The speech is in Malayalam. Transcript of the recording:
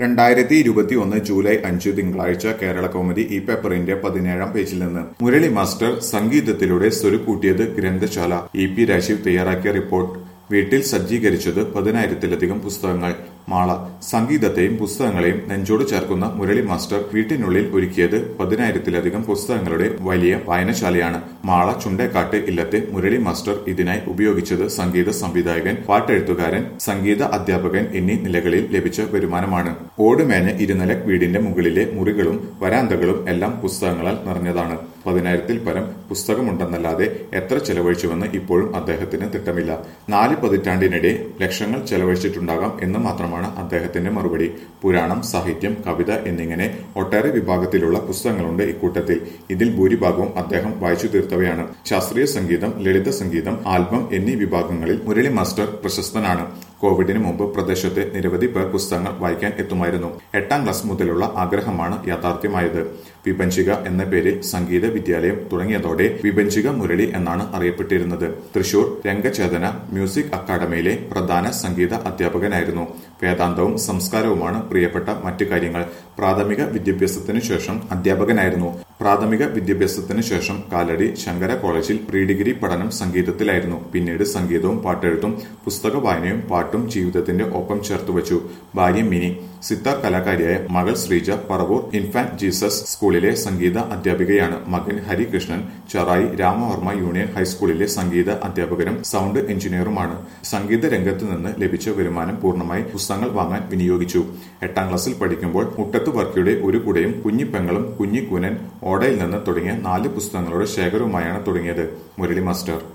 രണ്ടായിരത്തി ഇരുപത്തി ഒന്ന് ജൂലൈ അഞ്ച് തിങ്കളാഴ്ച കേരള കൗമുദി ഈ പേപ്പറിന്റെ പതിനേഴാം പേജിൽ നിന്ന് മുരളി മാസ്റ്റർ സംഗീതത്തിലൂടെ സ്വരുക്കൂട്ടിയത് ഗ്രന്ഥശാല ഇ പി രാജീവ് തയ്യാറാക്കിയ റിപ്പോർട്ട് വീട്ടിൽ സജ്ജീകരിച്ചത് പതിനായിരത്തിലധികം പുസ്തകങ്ങൾ മാള സംഗീതത്തെയും പുസ്തകങ്ങളെയും നെഞ്ചോട് ചേർക്കുന്ന മുരളി മാസ്റ്റർ വീട്ടിനുള്ളിൽ ഒരുക്കിയത് പതിനായിരത്തിലധികം പുസ്തകങ്ങളുടെ വലിയ വായനശാലയാണ് മാള ചുണ്ടേക്കാട്ട് ഇല്ലത്തെ മുരളി മാസ്റ്റർ ഇതിനായി ഉപയോഗിച്ചത് സംഗീത സംവിധായകൻ പാട്ടെഴുത്തുകാരൻ സംഗീത അധ്യാപകൻ എന്നീ നിലകളിൽ ലഭിച്ച വരുമാനമാണ് ഓടുമേഞ്ഞ ഇരുനില വീടിന്റെ മുകളിലെ മുറികളും വരാന്തകളും എല്ലാം പുസ്തകങ്ങളാൽ നിറഞ്ഞതാണ് പതിനായിരത്തിൽ പരം പുസ്തകമുണ്ടെന്നല്ലാതെ എത്ര ചെലവഴിച്ചുവെന്ന് ഇപ്പോഴും അദ്ദേഹത്തിന് തിട്ടമില്ല നാല് പതിറ്റാണ്ടിനിടെ ലക്ഷങ്ങൾ ചെലവഴിച്ചിട്ടുണ്ടാകാം എന്ന് മാത്രമാണ് അദ്ദേഹത്തിന്റെ മറുപടി പുരാണം സാഹിത്യം കവിത എന്നിങ്ങനെ ഒട്ടേറെ വിഭാഗത്തിലുള്ള പുസ്തകങ്ങളുണ്ട് ഇക്കൂട്ടത്തിൽ ഇതിൽ ഭൂരിഭാഗവും അദ്ദേഹം വായിച്ചു തീർത്തവയാണ് ശാസ്ത്രീയ സംഗീതം ലളിത സംഗീതം ആൽബം എന്നീ വിഭാഗങ്ങളിൽ മുരളി മാസ്റ്റർ പ്രശസ്തനാണ് കോവിഡിന് മുമ്പ് പ്രദേശത്തെ നിരവധി പേർ പുസ്തകങ്ങൾ വായിക്കാൻ എത്തുമായിരുന്നു എട്ടാം ക്ലാസ് മുതലുള്ള ആഗ്രഹമാണ് യാഥാർത്ഥ്യമായത് വിപഞ്ചിക എന്ന പേരിൽ സംഗീത വിദ്യാലയം തുടങ്ങിയതോടെ വിപഞ്ചിക മുരളി എന്നാണ് അറിയപ്പെട്ടിരുന്നത് തൃശൂർ രംഗചേതന മ്യൂസിക് അക്കാദമിയിലെ പ്രധാന സംഗീത അധ്യാപകനായിരുന്നു വേദാന്തവും സംസ്കാരവുമാണ് പ്രിയപ്പെട്ട മറ്റു കാര്യങ്ങൾ പ്രാഥമിക വിദ്യാഭ്യാസത്തിന് ശേഷം അധ്യാപകനായിരുന്നു പ്രാഥമിക വിദ്യാഭ്യാസത്തിന് ശേഷം കാലടി ശങ്കര കോളേജിൽ പ്രീ ഡിഗ്രി പഠനം സംഗീതത്തിലായിരുന്നു പിന്നീട് സംഗീതവും പാട്ടെഴുത്തും പുസ്തക വായനയും പാട്ടും ജീവിതത്തിന്റെ ഒപ്പം ചേർത്തുവച്ചു ഭാര്യ മിനി സിത്താർ കലാകാരിയായ മകൾ ശ്രീജ പറവൂർ ഇൻഫാന്റ് ജീസസ് സ്കൂളിലെ സംഗീത അധ്യാപികയാണ് മകൻ ഹരികൃഷ്ണൻ ചെറായി രാമവർമ്മ യൂണിയൻ ഹൈസ്കൂളിലെ സംഗീത അധ്യാപകനും സൗണ്ട് എഞ്ചിനീയറുമാണ് സംഗീത രംഗത്ത് നിന്ന് ലഭിച്ച വരുമാനം പൂർണ്ണമായി പുസ്തകങ്ങൾ വാങ്ങാൻ വിനിയോഗിച്ചു എട്ടാം ക്ലാസ്സിൽ പഠിക്കുമ്പോൾ മുട്ടത്ത് വർക്കിയുടെ ഒരു കുടയും കുഞ്ഞിപ്പെങ്ങളും കുഞ്ഞിക്കൂനൻ ഓടയിൽ നിന്ന് തുടങ്ങിയ നാല് പുസ്തകങ്ങളുടെ ശേഖരവുമായാണ് തുടങ്ങിയത് മുരളി മാസ്റ്റർ